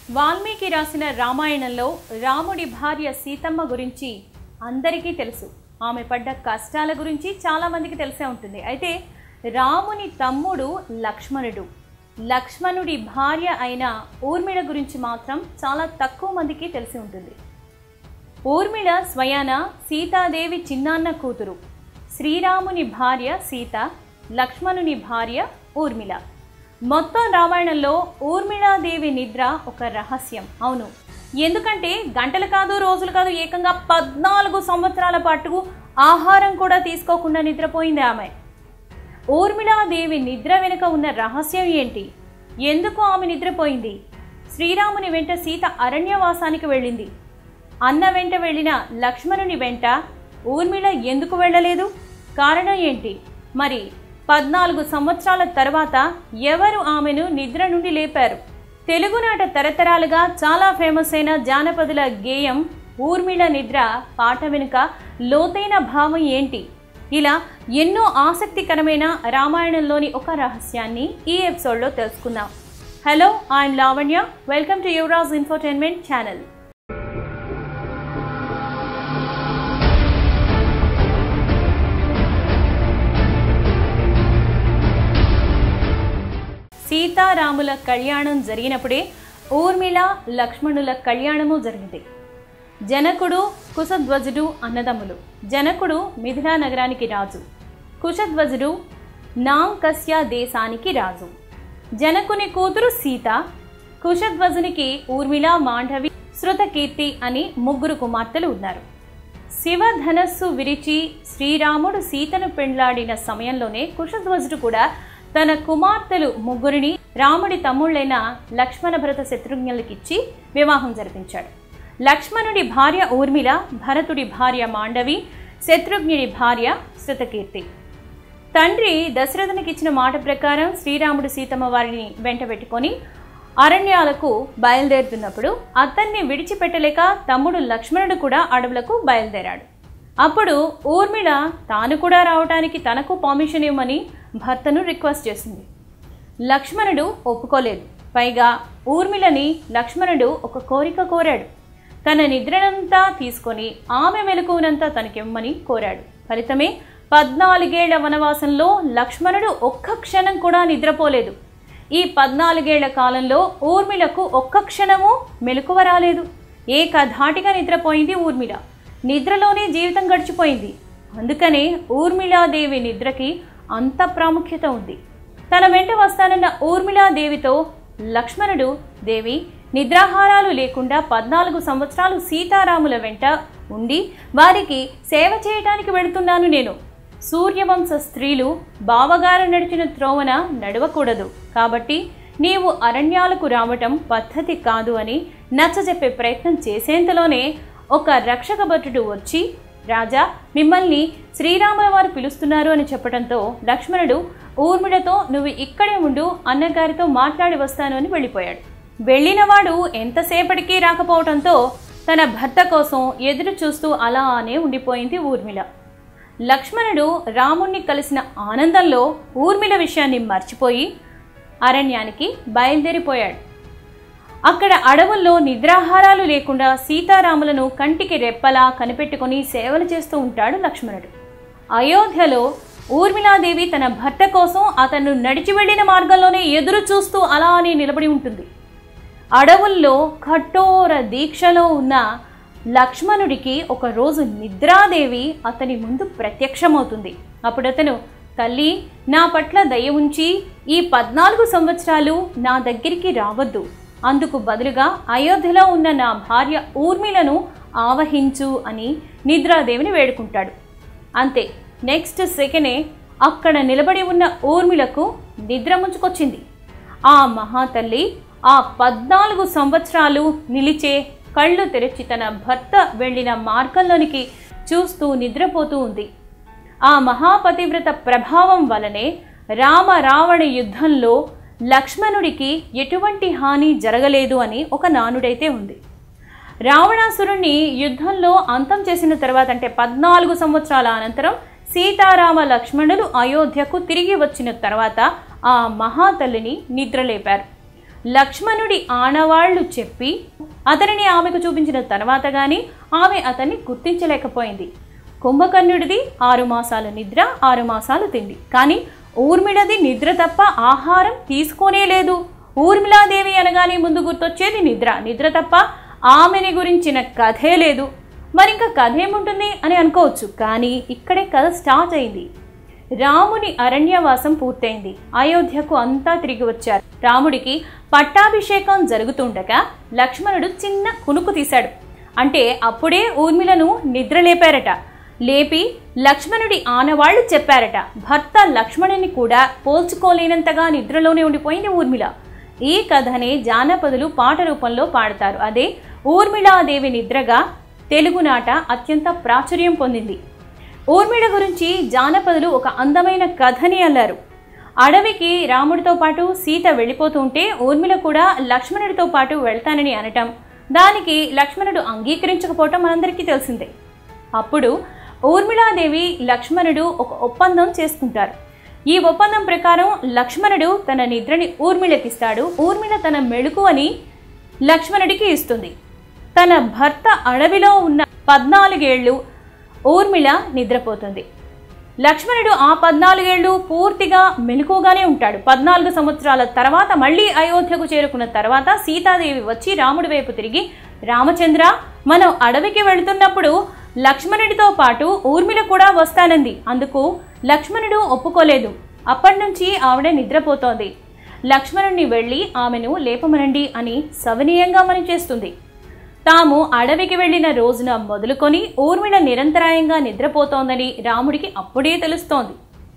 వాల్మీకి రాసిన రామాయణంలో రాముడి భార్య సీతమ్మ గురించి అందరికీ తెలుసు ఆమె పడ్డ కష్టాల గురించి చాలామందికి తెలిసే ఉంటుంది అయితే రాముని తమ్ముడు లక్ష్మణుడు లక్ష్మణుడి భార్య అయిన ఊర్మిళ గురించి మాత్రం చాలా తక్కువ మందికి తెలిసి ఉంటుంది ఊర్మిళ స్వయాన సీతాదేవి చిన్నాన్న కూతురు శ్రీరాముని భార్య సీత లక్ష్మణుని భార్య ఊర్మిళ మొత్తం రామాయణంలో ఊర్మిళాదేవి నిద్ర ఒక రహస్యం అవును ఎందుకంటే గంటలు కాదు రోజులు కాదు ఏకంగా పద్నాలుగు సంవత్సరాల పాటు ఆహారం కూడా తీసుకోకుండా నిద్రపోయింది ఆమె ఊర్మిళాదేవి నిద్ర వెనుక ఉన్న రహస్యం ఏంటి ఎందుకు ఆమె నిద్రపోయింది శ్రీరాముని వెంట సీత అరణ్యవాసానికి వెళ్ళింది అన్న వెంట వెళ్ళిన లక్ష్మణుని వెంట ఊర్మిళ ఎందుకు వెళ్ళలేదు కారణం ఏంటి మరి పద్నాలుగు సంవత్సరాల తర్వాత ఎవరు ఆమెను నిద్ర నుండి లేపారు తెలుగునాట తరతరాలుగా చాలా ఫేమస్ అయిన జానపదుల గేయం ఊర్మిళ నిద్ర పాట వెనుక లోతైన భావం ఏంటి ఇలా ఎన్నో ఆసక్తికరమైన రామాయణంలోని ఒక రహస్యాన్ని ఈ ఎపిసోడ్లో తెలుసుకుందాం hello I'm Lavanya welcome to Yuvaraj infotainment channel సీతారాముల కళ్యాణం జరిగినప్పుడే ఊర్మిళ లక్ష్మణుల కళ్యాణము జరిగింది జనకుడు కుశధ్వజుడు అన్నదమ్ములు జనకుడు మిథిలా నగరానికి రాజు కుశధ్వజుడు నాంకస్య దేశానికి రాజు జనకుని కూతురు సీత కుశధ్వజునికి ఊర్మిళ మాండవి శృతకీర్తి అని ముగ్గురు కుమార్తెలు ఉన్నారు శివధనస్సు విరిచి శ్రీరాముడు సీతను పెండ్లాడిన సమయంలోనే కుశధ్వజుడు కూడా తన కుమార్తెలు ముగ్గురిని రాముడి తమ్ముళ్ళైన లక్ష్మణ భరత శత్రుఘ్నులకిచ్చి వివాహం జరిపించాడు లక్ష్మణుడి భార్య ఊర్మిళ భరతుడి భార్య మాండవి శత్రుఘ్నుడి భార్య శృతకీర్తి తండ్రి దశరథునికి ఇచ్చిన మాట ప్రకారం శ్రీరాముడు సీతమ్మ వారిని వెంట పెట్టుకొని అరణ్యాలకు బయలుదేరుతున్నప్పుడు అతన్ని విడిచిపెట్టలేక తమ్ముడు లక్ష్మణుడు కూడా అడవులకు బయలుదేరాడు అప్పుడు ఊర్మిళ తాను కూడా రావటానికి తనకు పర్మిషన్ ఇవ్వమని భర్తను రిక్వెస్ట్ చేసింది లక్ష్మణుడు ఒప్పుకోలేదు పైగా ఊర్మిళని లక్ష్మణుడు ఒక కోరిక కోరాడు తన నిద్రనంతా తీసుకొని ఆమె మెలకువనంతా తనకివ్వమని కోరాడు ఫలితమే పద్నాలుగేళ్ల వనవాసంలో లక్ష్మణుడు ఒక్క క్షణం కూడా నిద్రపోలేదు ఈ పద్నాలుగేళ్ల కాలంలో ఊర్మిళకు ఒక్క క్షణము మెలకువ రాలేదు ఏకధాటిగా నిద్రపోయింది ఊర్మిళ నిద్రలోనే జీవితం గడిచిపోయింది అందుకనే ఊర్మిళాదేవి నిద్రకి అంత ప్రాముఖ్యత ఉంది తన వెంట వస్తానన్న ఊర్మిళాదేవితో లక్ష్మణుడు దేవి నిద్రాహారాలు లేకుండా పద్నాలుగు సంవత్సరాలు సీతారాముల వెంట ఉండి వారికి సేవ చేయటానికి వెళుతున్నాను నేను సూర్యవంశ స్త్రీలు బావగారు నడిచిన త్రోవన నడవకూడదు కాబట్టి నీవు అరణ్యాలకు రావటం పద్ధతి కాదు అని నచ్చజెప్పే ప్రయత్నం చేసేంతలోనే ఒక రక్షక భటుడు వచ్చి రాజా మిమ్మల్ని శ్రీరాముల వారు పిలుస్తున్నారు అని చెప్పడంతో లక్ష్మణుడు ఊర్మిళతో నువ్వు ఇక్కడే ఉండు అన్నగారితో మాట్లాడి వస్తాను అని వెళ్ళిపోయాడు వెళ్ళినవాడు ఎంతసేపటికి రాకపోవడంతో తన భర్త కోసం ఎదురు చూస్తూ అలానే ఉండిపోయింది ఊర్మిళ లక్ష్మణుడు రాముణ్ణి కలిసిన ఆనందంలో ఊర్మిళ విషయాన్ని మర్చిపోయి అరణ్యానికి బయలుదేరిపోయాడు అక్కడ అడవుల్లో నిద్రాహారాలు లేకుండా సీతారాములను కంటికి రెప్పలా కనిపెట్టుకుని సేవలు చేస్తూ ఉంటాడు లక్ష్మణుడు అయోధ్యలో ఊర్మిళాదేవి తన భర్త కోసం అతను నడిచి వెళ్ళిన మార్గంలోనే ఎదురు చూస్తూ అలానే నిలబడి ఉంటుంది అడవుల్లో కఠోర దీక్షలో ఉన్న లక్ష్మణుడికి ఒకరోజు నిద్రాదేవి అతని ముందు ప్రత్యక్షమవుతుంది అప్పుడు అతను తల్లి నా పట్ల దయ ఉంచి ఈ పద్నాలుగు సంవత్సరాలు నా దగ్గరికి రావద్దు అందుకు బదులుగా అయోధ్యలో ఉన్న నా భార్య ఊర్మిళను ఆవహించు అని నిద్రాదేవిని వేడుకుంటాడు అంతే నెక్స్ట్ సెకండే అక్కడ నిలబడి ఉన్న ఊర్మిళకు నిద్ర ముంచుకొచ్చింది ఆ మహాతల్లి ఆ పద్నాలుగు సంవత్సరాలు నిలిచే కళ్ళు తెరిచి తన భర్త వెళ్ళిన మార్గంలోనికి చూస్తూ నిద్రపోతూ ఉంది ఆ మహాపతివ్రత ప్రభావం వలనే రామ రావణ యుద్ధంలో లక్ష్మణుడికి ఎటువంటి హాని జరగలేదు అని ఒక నానుడైతే ఉంది రావణాసురుణ్ణి యుద్ధంలో అంతం చేసిన తర్వాత అంటే పద్నాలుగు సంవత్సరాల అనంతరం సీతారామ లక్ష్మణులు అయోధ్యకు తిరిగి వచ్చిన తర్వాత ఆ మహాతల్లిని నిద్రలేపారు లక్ష్మణుడి ఆనవాళ్లు చెప్పి అతనిని ఆమెకు చూపించిన తర్వాత గాని ఆమె అతన్ని గుర్తించలేకపోయింది కుంభకర్ణుడిది ఆరు మాసాలు నిద్ర ఆరు మాసాలు తిండి కానీ ఊర్మిళది నిద్ర తప్ప ఆహారం తీసుకోనే లేదు ఊర్మిళాదేవి అనగానే ముందు గుర్తొచ్చేది నిద్ర నిద్ర తప్ప ఆమెని గురించిన కథే లేదు మరి ఇంకా కథ ఏముంటుంది అని అనుకోవచ్చు కానీ ఇక్కడే కథ స్టార్ట్ అయింది రాముని అరణ్యవాసం పూర్తయింది అయోధ్యకు అంతా తిరిగి వచ్చారు రాముడికి పట్టాభిషేకం జరుగుతుండగా లక్ష్మణుడు చిన్న కునుకు తీశాడు అంటే అప్పుడే ఊర్మిళను నిద్రలేపారట లేపి లక్ష్మణుడి ఆనవాళ్లు చెప్పారట భర్త లక్ష్మణుని కూడా పోల్చుకోలేనంతగా నిద్రలోనే ఉండిపోయింది ఊర్మిళ ఈ కథని జానపదులు పాట రూపంలో పాడతారు అదే ఊర్మిళాదేవి నిద్రగా తెలుగునాట అత్యంత ప్రాచుర్యం పొందింది ఊర్మిళ గురించి జానపదులు ఒక అందమైన కథని అల్లారు అడవికి రాముడితో పాటు సీత వెళ్ళిపోతుంటే ఊర్మిళ కూడా లక్ష్మణుడితో పాటు వెళ్తానని అనటం దానికి లక్ష్మణుడు అంగీకరించకపోవటం మనందరికీ తెలిసిందే అప్పుడు ఊర్మిళాదేవి లక్ష్మణుడు ఒక ఒప్పందం చేసుకుంటారు ఈ ఒప్పందం ప్రకారం లక్ష్మణుడు తన నిద్రని ఊర్మిళకిస్తాడు ఊర్మిళ తన మెళుకువని లక్ష్మణుడికి ఇస్తుంది తన భర్త అడవిలో ఉన్న పద్నాలుగేళ్లు ఊర్మిళ నిద్రపోతుంది లక్ష్మణుడు ఆ పద్నాలుగేళ్లు పూర్తిగా మెలకుగానే ఉంటాడు పద్నాలుగు సంవత్సరాల తర్వాత మళ్ళీ అయోధ్యకు చేరుకున్న తర్వాత సీతాదేవి వచ్చి రాముడి వైపు తిరిగి రామచంద్ర మనం అడవికి వెళుతున్నప్పుడు లక్ష్మణుడితో పాటు ఊర్మిళ కూడా వస్తానంది అందుకు లక్ష్మణుడు ఒప్పుకోలేదు అప్పటి నుంచి ఆవిడ నిద్రపోతోంది లక్ష్మణుడిని వెళ్ళి ఆమెను లేపమనండి అని సవనీయంగా మనం చేస్తుంది తాము అడవికి వెళ్లిన రోజున మొదలుకొని ఊర్మిళ నిరంతరాయంగా నిద్రపోతోందని రాముడికి అప్పుడే తెలుస్తోంది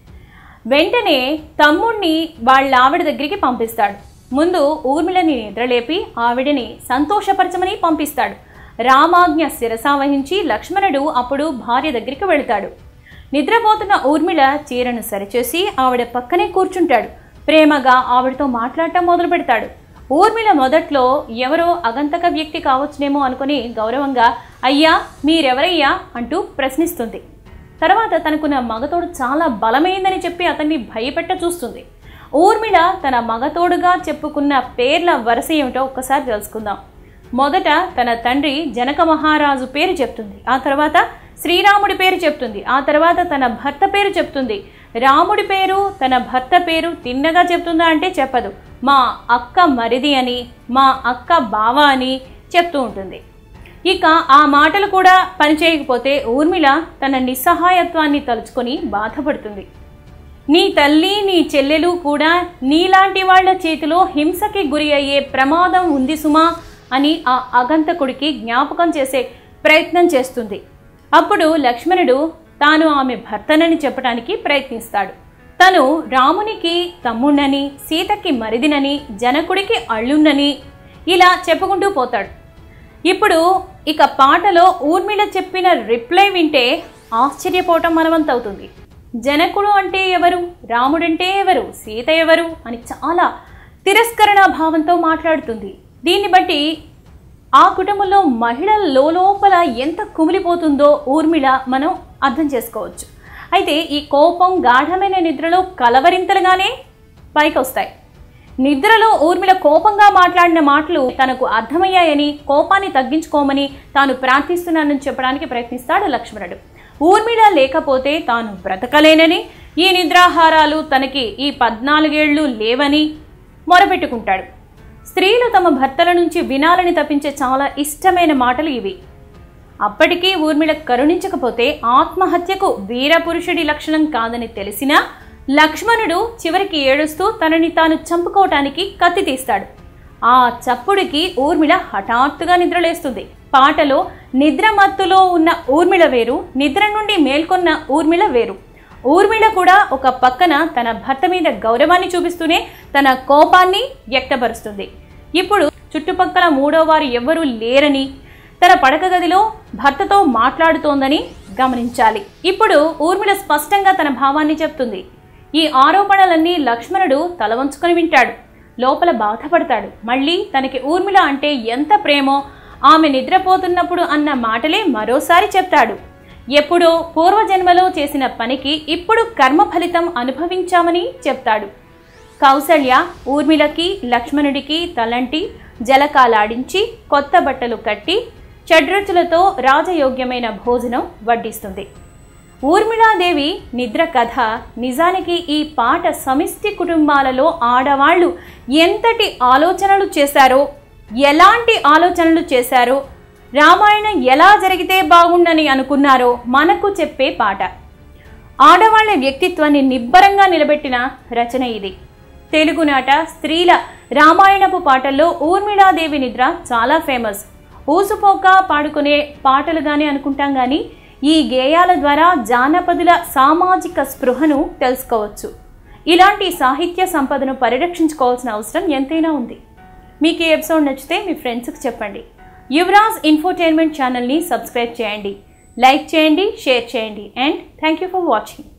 వెంటనే తమ్ముణ్ణి వాళ్ళ ఆవిడ దగ్గరికి పంపిస్తాడు ముందు ఊర్మిళని నిద్రలేపి ఆవిడని సంతోషపరచమని పంపిస్తాడు రామాజ్ఞ శిరసావహించి లక్ష్మణుడు అప్పుడు భార్య దగ్గరికి వెళతాడు నిద్రపోతున్న ఊర్మిళ చీరను సరిచేసి ఆవిడ పక్కనే కూర్చుంటాడు ప్రేమగా ఆవిడతో మాట్లాడటం మొదలు పెడతాడు ఊర్మిళ మొదట్లో ఎవరో అగంతక వ్యక్తి కావచ్చునేమో అనుకుని గౌరవంగా అయ్యా మీరెవరయ్యా అంటూ ప్రశ్నిస్తుంది తర్వాత తనకున్న మగతోడు చాలా బలమైందని చెప్పి అతన్ని భయపెట్ట చూస్తుంది ఊర్మిళ తన మగతోడుగా చెప్పుకున్న పేర్ల వరుస ఏమిటో ఒక్కసారి తెలుసుకుందాం మొదట తన తండ్రి జనక మహారాజు పేరు చెప్తుంది ఆ తర్వాత శ్రీరాముడి పేరు చెప్తుంది ఆ తర్వాత తన భర్త పేరు చెప్తుంది రాముడి పేరు తన భర్త పేరు తిన్నగా చెప్తుందా అంటే చెప్పదు మా అక్క మరిది అని మా అక్క బావ అని చెప్తూ ఉంటుంది ఇక ఆ మాటలు కూడా పనిచేయకపోతే ఊర్మిళ తన నిస్సహాయత్వాన్ని తలుచుకొని బాధపడుతుంది నీ తల్లి నీ చెల్లెలు కూడా నీలాంటి వాళ్ళ చేతిలో హింసకి గురి అయ్యే ప్రమాదం ఉంది సుమా అని ఆ అగంతకుడికి జ్ఞాపకం చేసే ప్రయత్నం చేస్తుంది అప్పుడు లక్ష్మణుడు తాను ఆమె భర్తనని చెప్పడానికి ప్రయత్నిస్తాడు తను రామునికి తమ్ముణ్ణని సీతకి మరిదినని జనకుడికి అళ్ళున్నని ఇలా చెప్పుకుంటూ పోతాడు ఇప్పుడు ఇక పాటలో ఊర్మిళ చెప్పిన రిప్లై వింటే ఆశ్చర్యపోవటం మనవంతవుతుంది జనకుడు అంటే ఎవరు రాముడంటే ఎవరు సీత ఎవరు అని చాలా తిరస్కరణ భావంతో మాట్లాడుతుంది దీన్ని బట్టి ఆ కుటుంబంలో మహిళల లోపల ఎంత కుమిలిపోతుందో ఊర్మిళ మనం అర్థం చేసుకోవచ్చు అయితే ఈ కోపం గాఢమైన నిద్రలో కలవరింతలుగానే పైకి వస్తాయి నిద్రలో ఊర్మిళ కోపంగా మాట్లాడిన మాటలు తనకు అర్థమయ్యాయని కోపాన్ని తగ్గించుకోమని తాను ప్రార్థిస్తున్నానని చెప్పడానికి ప్రయత్నిస్తాడు లక్ష్మణుడు ఊర్మిళ లేకపోతే తాను బ్రతకలేనని ఈ నిద్రాహారాలు తనకి ఈ పద్నాలుగేళ్లు లేవని మొరపెట్టుకుంటాడు స్త్రీలు తమ భర్తల నుంచి వినాలని తప్పించే చాలా ఇష్టమైన మాటలు ఇవి అప్పటికీ ఊర్మిళ కరుణించకపోతే ఆత్మహత్యకు వీరపురుషుడి లక్షణం కాదని తెలిసినా లక్ష్మణుడు చివరికి ఏడుస్తూ తనని తాను చంపుకోవటానికి కత్తి తీస్తాడు ఆ చప్పుడికి ఊర్మిళ హఠాత్తుగా నిద్రలేస్తుంది పాటలో నిద్ర మత్తులో ఉన్న ఊర్మిళ వేరు నిద్ర నుండి మేల్కొన్న ఊర్మిళ వేరు ఊర్మిళ కూడా ఒక పక్కన తన భర్త మీద గౌరవాన్ని చూపిస్తూనే తన కోపాన్ని వ్యక్తపరుస్తుంది ఇప్పుడు చుట్టుపక్కల మూడో వారు ఎవ్వరూ లేరని తన పడక గదిలో భర్తతో మాట్లాడుతోందని గమనించాలి ఇప్పుడు ఊర్మిళ స్పష్టంగా తన భావాన్ని చెప్తుంది ఈ ఆరోపణలన్నీ లక్ష్మణుడు తల వంచుకొని వింటాడు లోపల బాధపడతాడు మళ్ళీ తనకి ఊర్మిళ అంటే ఎంత ప్రేమో ఆమె నిద్రపోతున్నప్పుడు అన్న మాటలే మరోసారి చెప్తాడు ఎప్పుడో పూర్వజన్మలో చేసిన పనికి ఇప్పుడు కర్మ ఫలితం అనుభవించామని చెప్తాడు కౌసల్య ఊర్మిళకి లక్ష్మణుడికి తలంటి జలకాలాడించి కొత్త బట్టలు కట్టి షడ్రుచులతో రాజయోగ్యమైన భోజనం వడ్డిస్తుంది ఊర్మిళాదేవి నిద్ర కథ నిజానికి ఈ పాట సమిష్టి కుటుంబాలలో ఆడవాళ్ళు ఎంతటి ఆలోచనలు చేశారో ఎలాంటి ఆలోచనలు చేశారో రామాయణం ఎలా జరిగితే బాగుండని అనుకున్నారో మనకు చెప్పే పాట ఆడవాళ్ల వ్యక్తిత్వాన్ని నిబ్బరంగా నిలబెట్టిన రచన ఇది తెలుగునాట స్త్రీల రామాయణపు పాటల్లో ఊర్మిళాదేవి నిద్ర చాలా ఫేమస్ ఊసుపోక పాడుకునే పాటలుగానే అనుకుంటాం కానీ ఈ గేయాల ద్వారా జానపదుల సామాజిక స్పృహను తెలుసుకోవచ్చు ఇలాంటి సాహిత్య సంపదను పరిరక్షించుకోవాల్సిన అవసరం ఎంతైనా ఉంది మీకు ఈ ఎపిసోడ్ నచ్చితే మీ ఫ్రెండ్స్కి చెప్పండి యువరాజ్ ఇన్ఫోటైన్మెంట్ ఛానల్ని సబ్స్క్రైబ్ చేయండి లైక్ చేయండి షేర్ చేయండి and thank you for watching